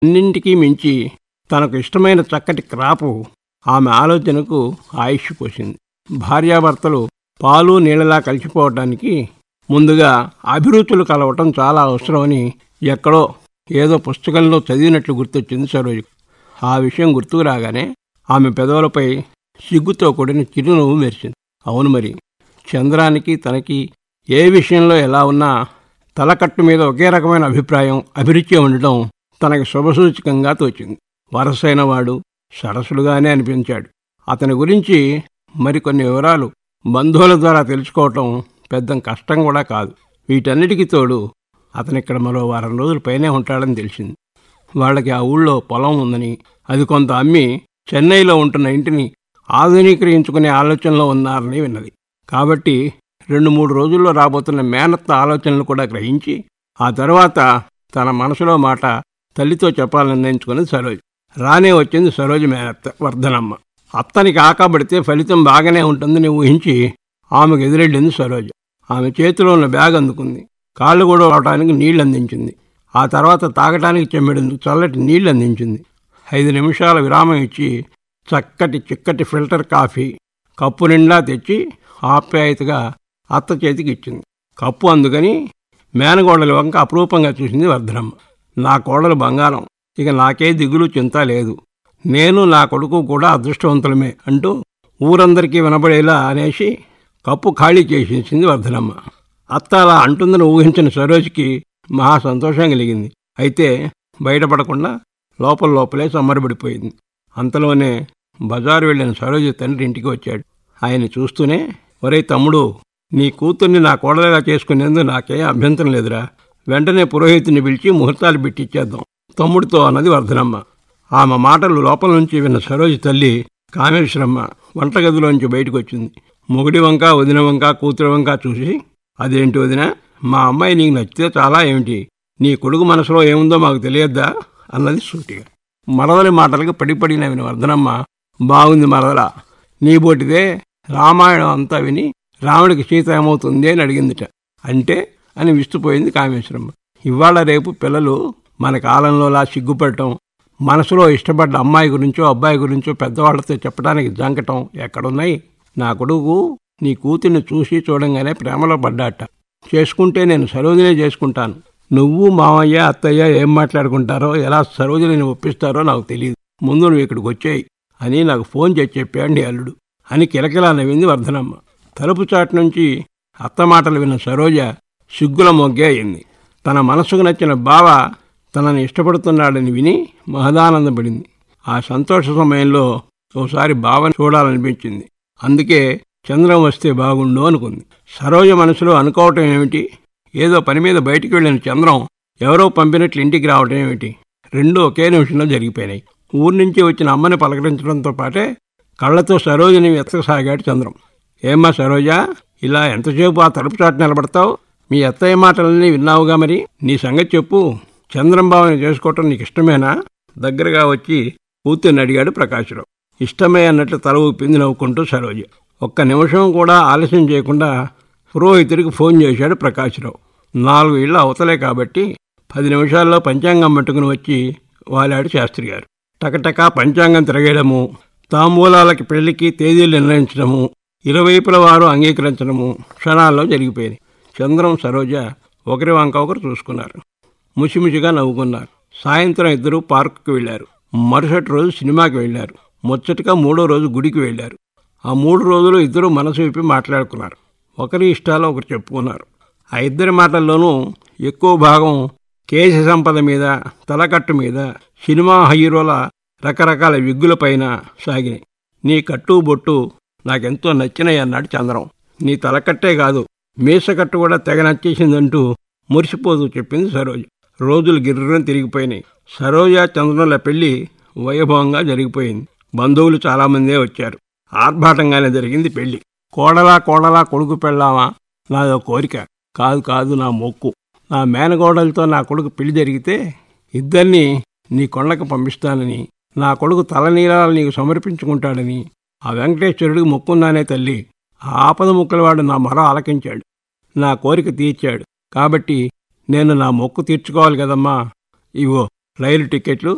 అన్నింటికీ మించి తనకు ఇష్టమైన చక్కటి క్రాపు ఆమె ఆలోచనకు ఆయుష్ పోసింది భార్యాభర్తలు పాలు నీళ్ళలా కలిసిపోవటానికి ముందుగా అభిరుచులు కలవటం చాలా అవసరమని ఎక్కడో ఏదో పుస్తకంలో చదివినట్లు గుర్తొచ్చింది సరోజకు ఆ విషయం గుర్తుకు రాగానే ఆమె పెదవులపై సిగ్గుతో కూడిన చిరునవ్వు మెరిసింది అవును మరి చంద్రానికి తనకి ఏ విషయంలో ఎలా ఉన్నా తలకట్టు మీద ఒకే రకమైన అభిప్రాయం అభిరుచి ఉండటం తనకి శుభసూచకంగా తోచింది వరసైన వాడు సరసులుగానే అనిపించాడు అతని గురించి మరికొన్ని వివరాలు బంధువుల ద్వారా తెలుసుకోవటం పెద్ద కష్టం కూడా కాదు వీటన్నిటికీ తోడు అతనిక్కడ మరో వారం రోజుల పైనే ఉంటాడని తెలిసింది వాళ్ళకి ఆ ఊళ్ళో పొలం ఉందని అది కొంత అమ్మి చెన్నైలో ఉంటున్న ఇంటిని ఆధునీకరించుకునే ఆలోచనలో ఉన్నారని విన్నది కాబట్టి రెండు మూడు రోజుల్లో రాబోతున్న మేనత్త ఆలోచనలు కూడా గ్రహించి ఆ తర్వాత తన మనసులో మాట తల్లితో చెప్పాలని నిర్ణయించుకున్నది సరోజ్ రానే వచ్చింది సరోజ మేనత్త వర్ధనమ్మ అత్తనికి ఆకబడితే ఫలితం బాగానే ఉంటుందని ఊహించి ఆమెకు ఎదురెళ్ళింది సరోజ ఆమె చేతిలో ఉన్న బ్యాగ్ అందుకుంది కాళ్ళు కూడా అవటానికి నీళ్లు అందించింది ఆ తర్వాత తాగటానికి చెమ్మెడెందుకు చల్లటి నీళ్లు అందించింది ఐదు నిమిషాల విరామం ఇచ్చి చక్కటి చిక్కటి ఫిల్టర్ కాఫీ కప్పు నిండా తెచ్చి ఆప్యాయతగా అత్త చేతికి ఇచ్చింది కప్పు అందుకని మేనగోడల వంక అపురూపంగా చూసింది వర్ధనమ్మ నా కోడలు బంగారం ఇక నాకే దిగులు చింత లేదు నేను నా కొడుకు కూడా అదృష్టవంతులమే అంటూ ఊరందరికీ వినబడేలా అనేసి కప్పు ఖాళీ చేసేసింది వర్ధనమ్మ అత్త అలా అంటుందని ఊహించిన సరోజ్కి మహా సంతోషం కలిగింది అయితే బయటపడకుండా లోపల లోపలే సమ్మరబడిపోయింది అంతలోనే బజారు వెళ్ళిన సరోజ తండ్రి ఇంటికి వచ్చాడు ఆయన చూస్తూనే ఒరే తమ్ముడు నీ కూతుర్ని నా కోడలుగా చేసుకునేందుకు నాకేం అభ్యంతరం లేదురా వెంటనే పురోహితుని పిలిచి ముహూర్తాలు పెట్టిచ్చేద్దాం తమ్ముడితో అన్నది వర్ధనమ్మ ఆమె మాటలు లోపల నుంచి విన్న సరోజ తల్లి కామేశ్వరమ్మ వంటగదిలోంచి బయటకు వచ్చింది మొగుడి వంక వదిన వంక కూతురు వంక చూసి అదేంటి వదిన మా అమ్మాయి నీకు నచ్చితే చాలా ఏమిటి నీ కొడుకు మనసులో ఏముందో మాకు తెలియద్దా అన్నది సూటిగా మరదలి మాటలకు పడిపడి నవ్విన వర్ధనమ్మ బాగుంది మరదల నీ బోటిదే రామాయణం అంతా విని రాముడికి సీత ఏమవుతుంది అని అడిగిందిట అంటే అని విస్తుపోయింది కామేశ్వరమ్మ ఇవాళ రేపు పిల్లలు మన కాలంలోలా సిగ్గుపడటం మనసులో ఇష్టపడ్డ అమ్మాయి గురించో అబ్బాయి గురించో పెద్దవాళ్లతో చెప్పడానికి జంకటం ఎక్కడున్నాయి నా కొడుకు నీ కూతుర్ని చూసి చూడంగానే ప్రేమలో పడ్డాట చేసుకుంటే నేను సరోజినే చేసుకుంటాను నువ్వు మామయ్య అత్తయ్య ఏం మాట్లాడుకుంటారో ఎలా సరోజిని ఒప్పిస్తారో నాకు తెలియదు ముందు నువ్వు ఇక్కడికి వచ్చాయి అని నాకు ఫోన్ చేసి చెప్పాడు నీ అల్లుడు అని కిలకిలా నవ్వింది వర్ధనమ్మ తలుపు చాటు నుంచి అత్త మాటలు విన్న సరోజ సిగ్గుల మొగ్గే అయింది తన మనసుకు నచ్చిన బావ తనని ఇష్టపడుతున్నాడని విని మహదానందపడింది ఆ సంతోష సమయంలో ఓసారి బావని చూడాలనిపించింది అందుకే చంద్రం వస్తే బాగుండు అనుకుంది సరోజ మనసులో అనుకోవటం ఏమిటి ఏదో పని మీద బయటికి వెళ్ళిన చంద్రం ఎవరో పంపినట్లు ఇంటికి రావటం ఏమిటి రెండూ ఒకే నిమిషంలో జరిగిపోయినాయి ఊరి నుంచి వచ్చిన అమ్మని పలకరించడంతో పాటే కళ్ళతో సరోజని వెతకసాగాడు చంద్రం ఏమ్మా సరోజ ఇలా ఎంతసేపు ఆ తలుపు చాటు నిలబడతావు మీ అత్తయ్య మాటలన్నీ విన్నావుగా మరి నీ సంగతి చెప్పు చంద్రం బావని చేసుకోవటం నీకు ఇష్టమేనా దగ్గరగా వచ్చి కూతుర్ని అడిగాడు ప్రకాశ్రావు ఇష్టమే అన్నట్లు తల ఊపింది నవ్వుకుంటూ సరోజ ఒక్క నిమిషం కూడా ఆలస్యం చేయకుండా పురోహితుడికి ఫోన్ చేశాడు ప్రకాశ్రావు నాలుగు ఇళ్ళు అవతలే కాబట్టి పది నిమిషాల్లో పంచాంగం పట్టుకుని వచ్చి వాలాడు శాస్త్రి గారు టకటకా పంచాంగం తిరగేయడము తాంబూలాలకి పెళ్లికి తేదీలు నిర్ణయించడము ఇరువైపుల వారు అంగీకరించడము క్షణాల్లో జరిగిపోయింది చంద్రం సరోజ ఒకరి వంక ఒకరు చూసుకున్నారు ముసిముసిగా నవ్వుకున్నారు సాయంత్రం ఇద్దరు పార్కుకి వెళ్లారు మరుసటి రోజు సినిమాకి వెళ్లారు ముచ్చటగా మూడో రోజు గుడికి వెళ్లారు ఆ మూడు రోజులు ఇద్దరు మనసు విప్పి మాట్లాడుకున్నారు ఒకరి ఇష్టాలు ఒకరు చెప్పుకున్నారు ఆ ఇద్దరి మాటల్లోనూ ఎక్కువ భాగం కేశ సంపద మీద తలకట్టు మీద సినిమా హీరోల రకరకాల విగ్గులపైన సాగినాయి నీ కట్టు బొట్టు నాకెంతో నచ్చినాయి అన్నాడు చంద్రం నీ తలకట్టే కాదు మీసకట్టు కూడా తెగ నచ్చేసిందంటూ మురిసిపోతూ చెప్పింది సరోజ రోజులు గిర్రని తిరిగిపోయినాయి సరోజ చంద్రుల పెళ్లి వైభవంగా జరిగిపోయింది బంధువులు చాలామందే వచ్చారు ఆర్భాటంగానే జరిగింది పెళ్లి కోడలా కోడలా కొడుకు పెళ్ళామా నాదో కోరిక కాదు కాదు నా మొక్కు నా మేనగోడలతో నా కొడుకు పెళ్లి జరిగితే ఇద్దరిని నీ కొండకు పంపిస్తానని నా కొడుకు తలనీలాలు నీకు సమర్పించుకుంటాడని ఆ వెంకటేశ్వరుడికి మొక్కున్నానే తల్లి ఆ ఆపద ముక్కలవాడు నా మరో ఆలకించాడు నా కోరిక తీర్చాడు కాబట్టి నేను నా మొక్కు తీర్చుకోవాలి కదమ్మా ఇవో రైలు టికెట్లు